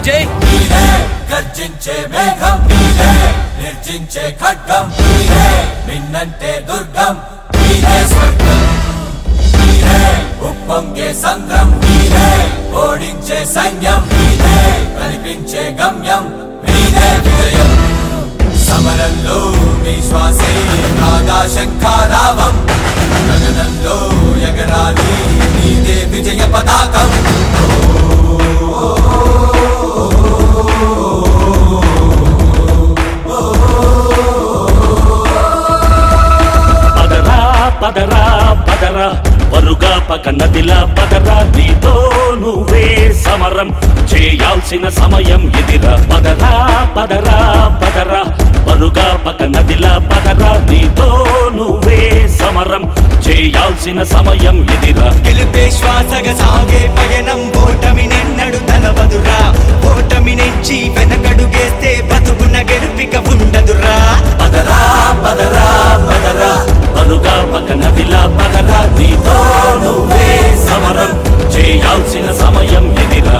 జై నీరే గర్జించే మేఘం నీరే నిర్జించే ఖడ్గం నీరే మిన్నంటే దుర్గం నీరే స్వర్గం నీరే ఉప్పొంగే సంద్రం నీరే ఓడించే సైన్యం నీరే కనిపించే గమ్యం నీరే విజయం సమరంలో నీ శ్వాసే కాగా శంఖారావం గగనంలో ఎగరాలి నీదే విజయ పతాకం పదరా పదరా పదరా పరుగా పక నదిలా పదరా నీతో నువ్వే సమరం చేయాల్సిన సమయం ఎదిరా పదరా పదరా పదరా పరుగా పక నదిలా పదరా నీతో నువ్వే సమరం చేయాల్సిన సమయం ఎదిరా గెలుపే శ్వాసగా సాగే పయనం ఓటమి నిన్నడు తలవదురా ఓటమి నెచ్చి వెనకడుగేస్తే బతుకున గెలుపిక ఉండదురా పదరా పదరా పదరా పరుగా పక నదిలా పదరా నీతో నువ్వే సమరం చేయాల్సిన సమయం ఎదిరా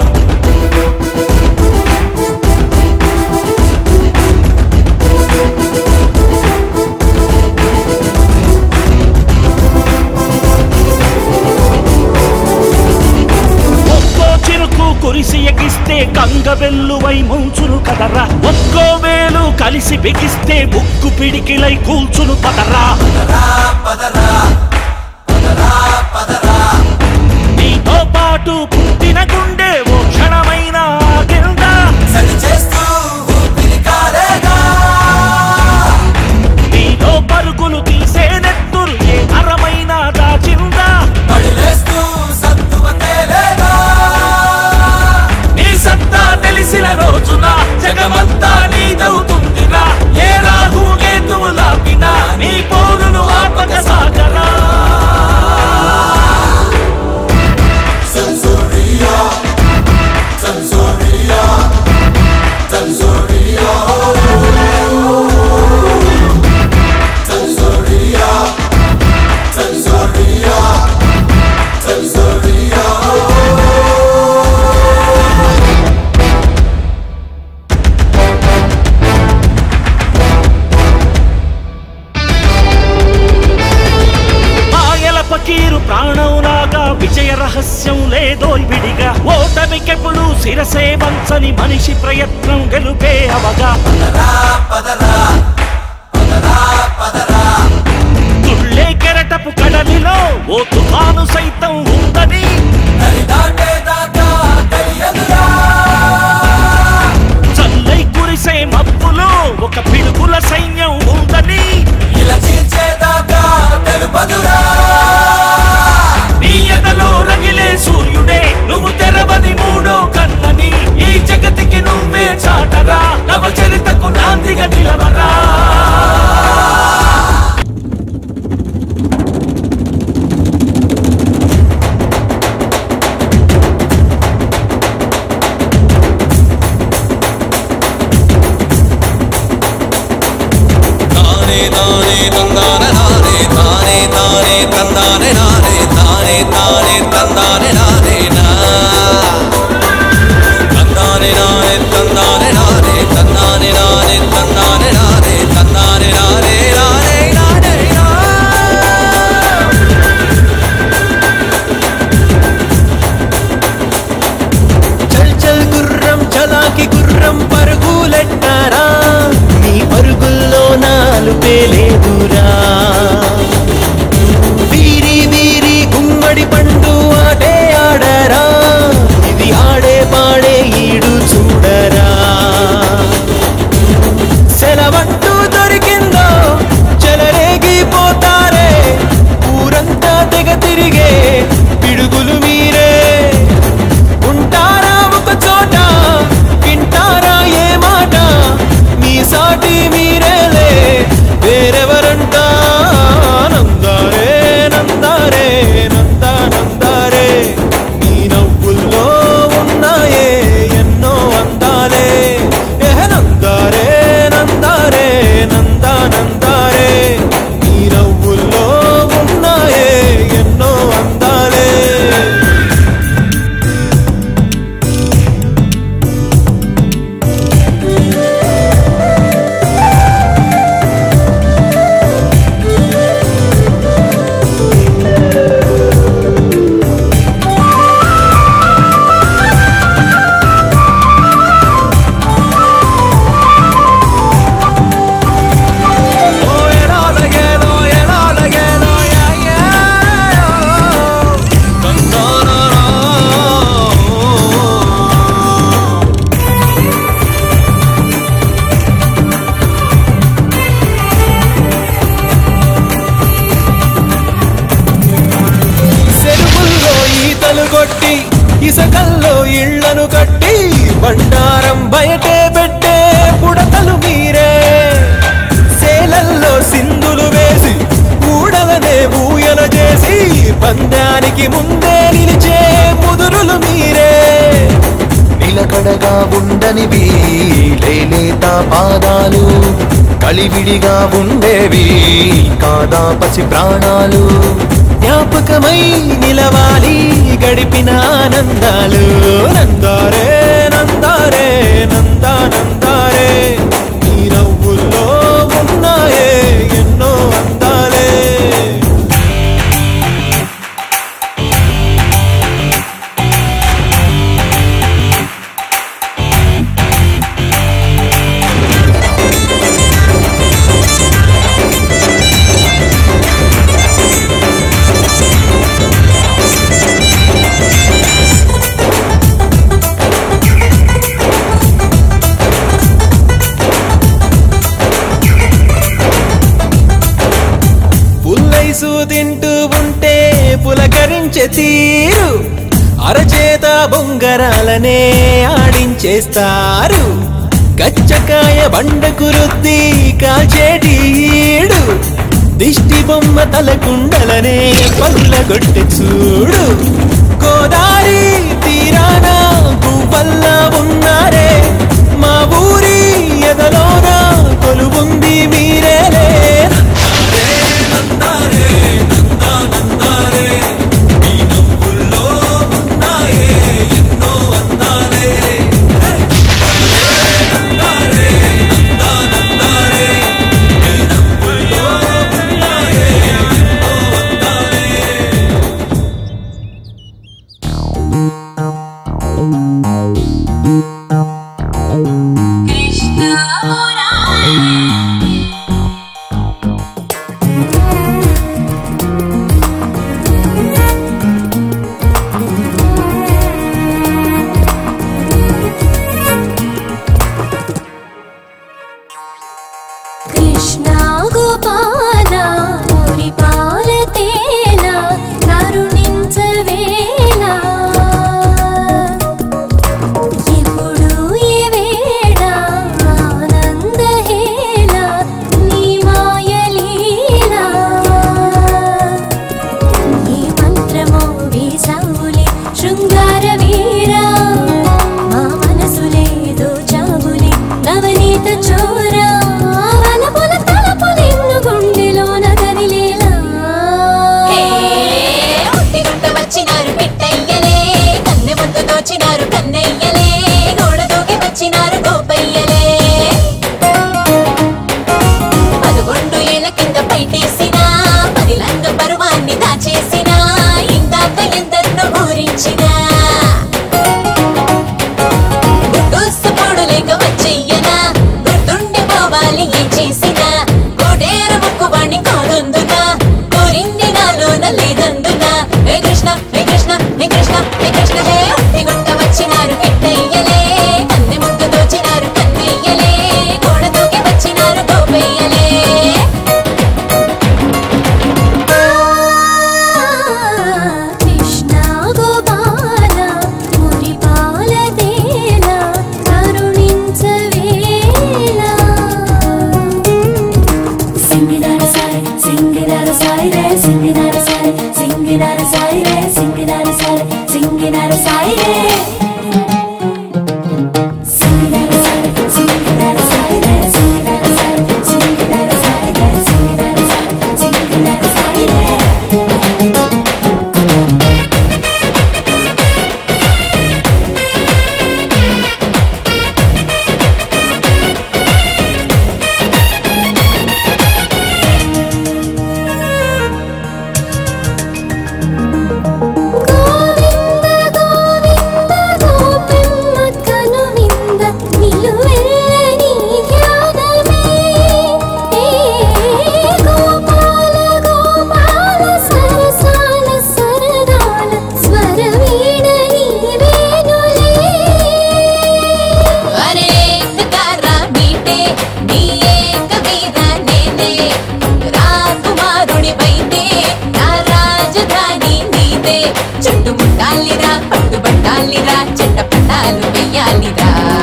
ఒక్కో చిరుకు కురిసి ఎగిస్తే గంగ వెల్లువై ముంచును కదరా ఒక్కో వేలు కలిసి బిగిస్తే ముక్కు పిడికిలై కూల్చును పదరా పదరా పదరా పదరా నీతో పాటు పుట్టిన గుండె ఓ క్షణమైన ఆగిందా సరి చేస్తూ ఊపిరి కారేగా నీలో పరుగులు తీసే నెత్తురు ఏ అరమైన దాచిందా పడిలేస్తూ సత్తువ తేలేగా నీ సత్తా తెలిసిన రోజున జగమంతా నీదవుతుందిరా ఏ రాహు కేతువు లాపినా నీ పోరును ఆపక సాగరా సెన్సోరియా సెన్సోరియా సెన్సోరియా సెన్సోరియా సెన్సోరియా సెన్సోరియా మాయల పకీరు ప్రాణం లాగా విజయ రహస్యం లేదో విడిగా ఓటమికెప్పుడు శిరసే వంచని మనిషి ప్రయత్నం గెలుపే అవగా పదరా పదరా పదరా తుళ్ళే కెరటపు కడలిలో ఓ తుఫాను సైతం ఉందని నది దాటేదాకా తెలియదురా చల్లై కురిసే మబ్బులో ఒక పిడుగుల సైన్యం ఉందని ఇలా చీల్చేదాకా తెలుపదురా నీ ఎదలో రగిలే సూర్యుడే నువ్వు తెరవని మూడో కన్నని ఈ జగతికి నువ్వే చాటరా నవ చరితకు నాందిగా నిలవరా పందానికి ముందే నిలిచే ముదురులు మీరే నిలకడగా ఉండనివి లేలేత పాదాలు కలివిడిగా ఉండేవి కాదా పసి ప్రాణాలు జ్ఞాపకమై నిలవాలి గడిపిన ఆనందాలు నందారే నందారే నందానందారే నీ నవ్వుల్లో ఉన్నాయే ఎన్నో అందాలే పుల్లైసు తింటూ ఉంటే పులకరించే తీరు అరచేత బొంగరాలనే ఆడించేస్తారు కచ్చకాయ బండకు రుద్ది కాచేటి ఈడు దిష్టి బొమ్మ తలకుండలనే పల్లగొట్టె చూడు గోదారి తీరాన పువ్వల్లా ఉన్నారే మా ఊరి ఎదలోన కొలువుంది మీరేలే కృష్ణ గోపాల మురిపాల తేల కరుణించవేళ ఎప్పుడు ఏ వేళ ఆనందహేళ నీ మాయలీల ఈ మంత్రమో వీసావులే శృంగార వీరా మా మనసులేదో చావులే నవనీత చోరా వలపుల తలపులెన్ను గుండెలోన కదిలేలా ఒట్టిగుంట వచ్చినారు పెట్టయ్యలే కన్నె ముందు దోచినారు కన్నయ్యలే గోడ దూకి వచ్చినారు గోపయ్యలే పదకొండు ఏళ్ల కింద పైటేసిన పదిలంగ పరువాన్ని దాచేసిన ఇందాక ఎందరినో ఊరించిన గుడ్డూసపోడు లేక వచ్చెయ్యనా గుర్తుండి పోవాలి ఏం చేసినా కోడేర ముక్కువాణ్ణి కోరుందునా కోరింది నాలోన లేదందునా హే కృష్ణ హే కృష్ణ హే కృష్ణ హే కృష్ణ హే ఒట్టిగుంట వచ్చినారు కిట్టయ్యలే కన్నె ముద్దు దోచినారు కన్నయ్యలే గోడ దూకి వచ్చినారు గోపయ్యలే కృష్ణ గోపాల మురిపాల తేల కరుణించవేళ సింగిదార సాయి సింగిదార సాయి రే సింగిదార సాయి సింగిదార సాయి రే సింగిదార సాయి సింగిదార సాయి రే సింగిదార సాయి సింగిదార సాయి రే సింగిదార సాయి సింగిదార సాయి రే సింగిదార సాయి సింగిదార సాయి రే గోవింద గోవింద గోపెమ్మ కనువింద నిలువెల్లని ధ్యానమే ఏ గోపాల గోపాల సరసాల సరదాల స్వరవీణని వేణులే అనేక కారా మీటే నీ ఏక వీర నేనే రాకుమారుడి బైతే నా రాజధాని నీదే చుట్టుముట్టాలిరా పట్టుబట్టాలిరా చెట్ట పట్టాలు వెయ్యాలిరా